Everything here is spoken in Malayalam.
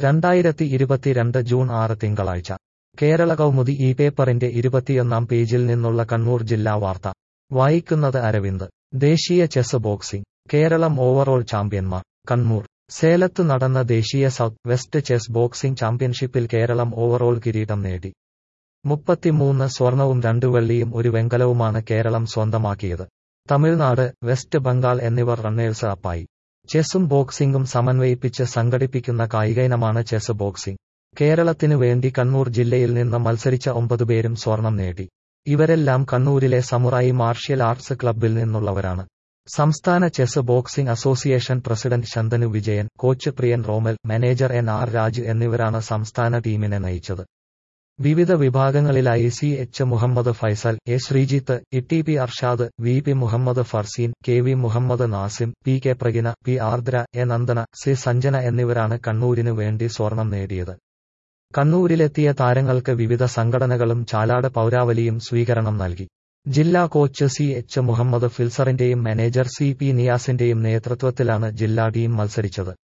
രണ്ടായിരത്തി ഇരുപത്തിരണ്ട് ജൂൺ ആറ് തിങ്കളാഴ്ച കേരള കൗമുദി ഈ പേപ്പറിന്റെ ഇരുപത്തിയൊന്നാം പേജിൽ നിന്നുള്ള കണ്ണൂർ ജില്ലാ വാർത്ത വായിക്കുന്നത് അരവിന്ദ് ദേശീയ ചെസ് ബോക്സിംഗ് കേരളം ഓവറോൾ ചാമ്പ്യന്മാർ കണ്ണൂർ സേലത്ത് നടന്ന ദേശീയ സൗത്ത് വെസ്റ്റ് ചെസ് ബോക്സിംഗ് ചാമ്പ്യൻഷിപ്പിൽ കേരളം ഓവറോൾ കിരീടം നേടി മുപ്പത്തിമൂന്ന് സ്വർണവും രണ്ട് വെള്ളിയും ഒരു വെങ്കലവുമാണ് കേരളം സ്വന്തമാക്കിയത് തമിഴ്നാട് വെസ്റ്റ് ബംഗാൾ എന്നിവർ റണ്ണേഴ്സ് അപ്പായി ചെസ്സും ബോക്സിംഗും സമന്വയിപ്പിച്ച് സംഘടിപ്പിക്കുന്ന കായികയിനമാണ് ചെസ് ബോക്സിംഗ് കേരളത്തിനു വേണ്ടി കണ്ണൂർ ജില്ലയിൽ നിന്ന് മത്സരിച്ച ഒമ്പതുപേരും സ്വർണം നേടി ഇവരെല്ലാം കണ്ണൂരിലെ സമുറായി മാർഷ്യൽ ആർട്സ് ക്ലബ്ബിൽ നിന്നുള്ളവരാണ് സംസ്ഥാന chess boxing association president Shantanu Vijayan coach Priyan Romal manager N R Raj എന്നിവരാണ് സംസ്ഥാന ടീമിനെ നയിച്ചത് വിവിധ വിഭാഗങ്ങളിലായി C H Muhammad Faisal A Sreejith E P Arshad V P Muhammad Farseen K V Muhammad Nasim P K Pragina P Ardra A Nandana C Sanjana എന്നിവരാണ് കണ്ണൂരിനു വേണ്ടി സ്വർണം നേടിയത് കണ്ണൂരിലെത്തിയ താരങ്ങൾക്ക് വിവിധ സംഘടനകളും ചാലാട് പൗരാവലിയും സ്വീകരണം നൽകി ജില്ലാ കോച്ച് സി എച്ച് മുഹമ്മദ് ഫിൽസറിന്റെയും മാനേജർ സി പി നിയാസിന്റെയും നേതൃത്വത്തിലാണ് ജില്ലാ ടീം മത്സരിച്ചത്